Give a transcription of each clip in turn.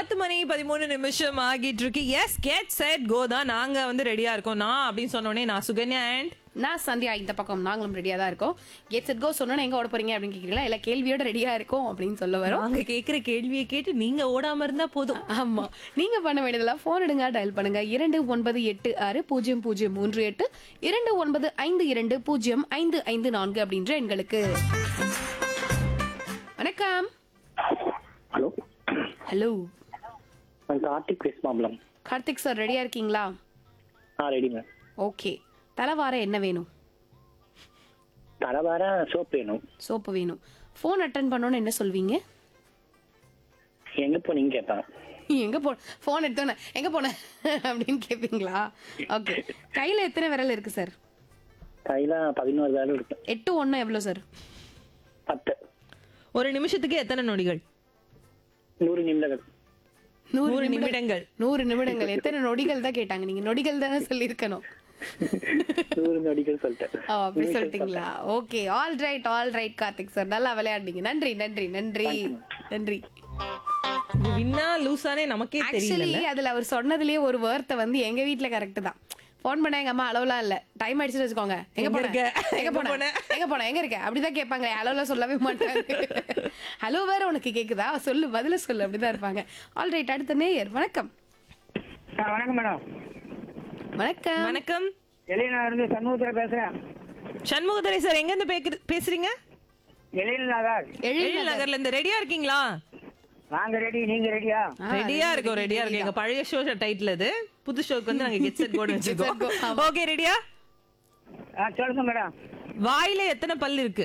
பத்து மணி பதிமூணு நிமிஷம் ஆகிட்டு இருக்கு எஸ் கெட் செட் கோ தான் நாங்க வந்து ரெடியா இருக்கோம் நான் அப்படின்னு சொன்னோடனே நான் சுகன்யா அண்ட் நான் சந்தியா இந்த பக்கம் நாங்களும் ரெடியா தான் இருக்கோம் கெட் செட் கோ சொன்னா எங்க ஓட போறீங்க அப்படின்னு கேக்குறீங்களா இல்ல கேள்வியோட ரெடியா இருக்கோம் அப்படின்னு சொல்ல வரோம் நாங்க கேக்குற கேள்வியை கேட்டு நீங்க ஓடாம இருந்தா போதும் ஆமா நீங்க பண்ண வேண்டியதெல்லாம் போன் எடுங்க டயல் பண்ணுங்க இரண்டு ஒன்பது எட்டு ஆறு பூஜ்ஜியம் பூஜ்ஜியம் மூன்று எட்டு இரண்டு ஒன்பது ஐந்து இரண்டு பூஜ்ஜியம் ஐந்து ஐந்து நான்கு அப்படின்ற எண்களுக்கு வணக்கம் ஹலோ ஹலோ நான் கார்த்திக் வெஸ்ட் மாம்பலம் கார்த்திக் சார் ரெடியா இருக்கீங்களா ஆ ரெடிங்க ஓகே தலைவார என்ன வேணும் தரவார சோப் வேணும் சோப்பு வேணும் ஃபோன் அட்டன் பண்ணோன்னு என்ன சொல்வீங்க எங்க போனீங்க கேட்பேன் எங்க போ ஃபோன் எடுத்தோன்னே எங்க போன அப்படின்னு கேட்பீங்களா ஓகே கையில எத்தனை விரல் இருக்கு சார் கையில பதினோரு வேலை இருக்கு எட்டு ஒன்று எவ்வளோ சார் பத்து ஒரு நிமிஷத்துக்கு எத்தனை நொடிகள் நூறு நிமிடங்கள் நூறு நிமிடங்கள் நூறு நிமிடங்கள் எத்தனை நொடிகள் தான் கேட்டாங்க நீங்க நொடிகள் தானே சொல்லியிருக்கணும் நூறு நொடிகள் சொல்லிட்டேன் ஓ அப்படி சொல்லிட்டீங்களா okay all right all right Karthik sir நல்லா விளையாடுனீங்க நன்றி நன்றி நன்றி நன்றி வின்னா லூசானே நமக்கே தெரியல ஆக்சுவலி அதுல அவர் சொன்னதுலயே ஒரு வார்த்தை வந்து எங்க வீட்ல கரெக்ட் தான் ஃபோன் பண்ண எங்க அம்மா அளவுலாம் இல்ல டைம் ஆயிடுச்சுன்னு வச்சுக்கோங்க எங்க எங்க போன இருக்க? எங்க எங்க போன போன? எங்க போன எங்க இருக்க அப்படிதான் கேட்பாங்க அளவுல சொல்லவே மாட்டாங்க ஹலோ வேற உனக்கு கேக்குதா சொல்லு பதில சொல்லு அப்படிதான் இருப்பாங்க ஆல் ரைட் அடுத்த நேயர் வணக்கம் வணக்கம் மேடம் வணக்கம் வணக்கம் எலினா இருந்து சண்முகத்துல பேசுறேன் சண்முகதுரை சார் எங்க இருந்து பேக்கு- பேசுறீங்க எழில் நகர் எழில் எழில் நகர்ல இருந்து ரெடியா இருக்கீங்களா நாங்க ரெடி நீங்க ரெடியா ஆ, ரெடியா இருக்கோம் ரெடியா இருக்கோம் எங்க பழைய ஷோ டைட்டில் அது புது ஷோக்கு வந்து நாங்க கெட் செட் கோட் வச்சிருக்கோம் ஓகே ரெடியா ஆ சொல்லுங்க மேடம் வாயில எத்தனை பல் இருக்கு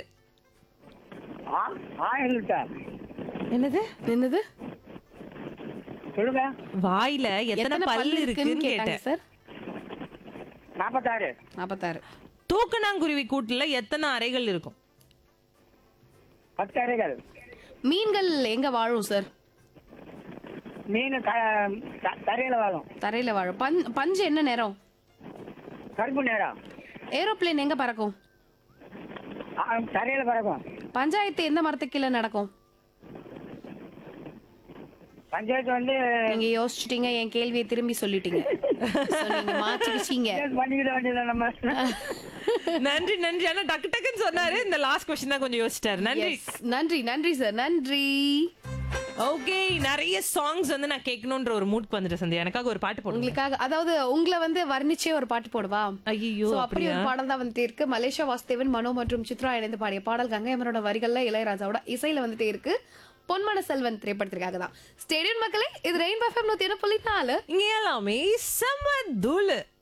ஆ ஆயிரம் என்னது என்னது சொல்லுங்க வாயில எத்தனை பல் இருக்குன்னு கேட்டாங்க கேட்டேன் சார் நாற்பத்தாறு நாற்பத்தாறு தூக்கணாங்குருவி கூட்டுல எத்தனை அறைகள் இருக்கும் பத்து அறைகள் மீன்கள் எங்க வாழும் சார் மீன் க- த- தரையில வாழும் தரையில வாழும் பஞ் பஞ்சு என்ன நேரம் கருப்பு நேரம் ஏரோப்ளேன் எங்க பறக்கும் ஆ, தரையில பறக்கும் பஞ்சாயத்து எந்த மரத்துக்கு கீழே நடக்கும் பஞ்சாயத்து வந்து நீங்க யோசிச்சிட்டீங்க என் கேள்வியை திரும்பி சொல்லிட்டீங்க So, நீங்க மாத்திக்கிச்சீங்க பண்ணிக்கிட வேண்டியது நம்ம நன்றி நன்றி ஆனா டக்கு டக்குன்னு சொன்னாரு இந்த லாஸ்ட் கொஸ்டின் தான் கொஞ்சம் யோசிச்சிட்டாரு நன்றி Yes. நன்றி நன்றி சார் நன்றி ஓகே நிறைய சாங்ஸ் வந்து நான் கேட்கணும்ன்ற ஒரு மூட் வந்துட்டு சந்தியா எனக்காக ஒரு பாட்டு போடுங்க உங்களுக்காக அதாவது உங்களை வந்து வர்ணிச்சே ஒரு பாட்டு போடுவா ஐயோ So, அப்படி ஒரு பாடல் தான் வந்துட்டே இருக்கு மலேசியா வாசுதேவன் மனோ மற்றும் சித்ரா இணைந்து பாடிய பாடல் கங்கை அமரோட வரிகள்ல இளையராஜாவோட இசையில வந்துட்டே இருக்கு பொன்மன செல்வன் திரைப்படத்திற்காக தான் ஸ்டேடியம் மக்களே இது ரெயின் பஃபம் நூத்தி என்ன புள்ளி நாலு இங்க எல்லாமே செம்ம தூளு